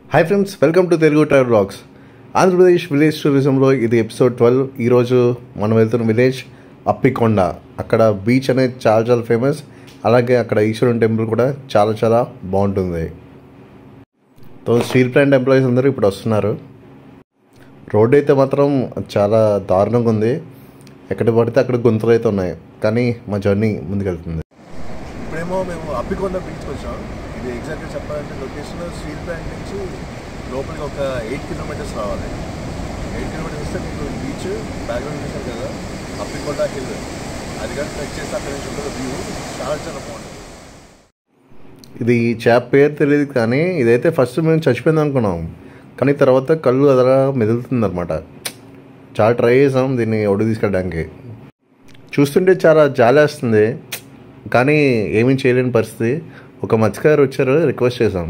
hi friends welcome to Telugu travel blogs Andhra Pradesh village టూరిజంలో ఇది episode twelve ఈరోజు మనం వెళ్తున్న విలేజ్ అప్పికొండ అక్కడ బీచ్ అనేది చాలా చాలా ఫేమస్ అలాగే అక్కడ ఈశ్వరుని టెంపుల్ కూడా చాలా చాలా బాగుంటుంది తో స్టీల్ ప్లాంట్ ఎంప్లాయీస్ అందరూ ఇప్పుడు వస్తున్నారు రోడ్డు అయితే మాత్రం చాలా దారుణంగా ఉంది ఎక్కడ పడితే అక్కడ గుంతలు అయితే ఉన్నాయి కానీ మా జర్నీ ముందుకెళ్తుంది ఇప్పుడేమో మేము అప్పికొండ బీచ్కి వచ్చాం ఇది ఎగ్జాక్ట్గా చెప్పాలంటే లొకేషన్ స్టీల్ ప్లాంట్ నుంచి లోపలికి ఒక ఎయిట్ కిలోమీటర్స్ రావాలి ఎయిట్ కిలోమీటర్స్ వస్తే మీకు బీచ్ బ్యాక్గ్రౌండ్ చూసారు కదా అప్పికొండ హిల్ అది కానీ ట్రెక్ చేస్తే అక్కడ నుంచి ఉంటుంది వ్యూ చాలా చాలా బాగుంటుంది ఇది చేప పేరు తెలియదు కానీ ఇదైతే ఫస్ట్ మేము చచ్చిపోయింది అనుకున్నాం కానీ తర్వాత కళ్ళు అదలా మెదులుతుంది అనమాట చాలా ట్రై చేసాం దీన్ని ఒడి తీసుకెళ్ళడానికి చూస్తుంటే చాలా జాలేస్తుంది కానీ ఏమీ చేయలేని పరిస్థితి ఒక మత్స్యకారు వచ్చారు రిక్వెస్ట్ చేసాం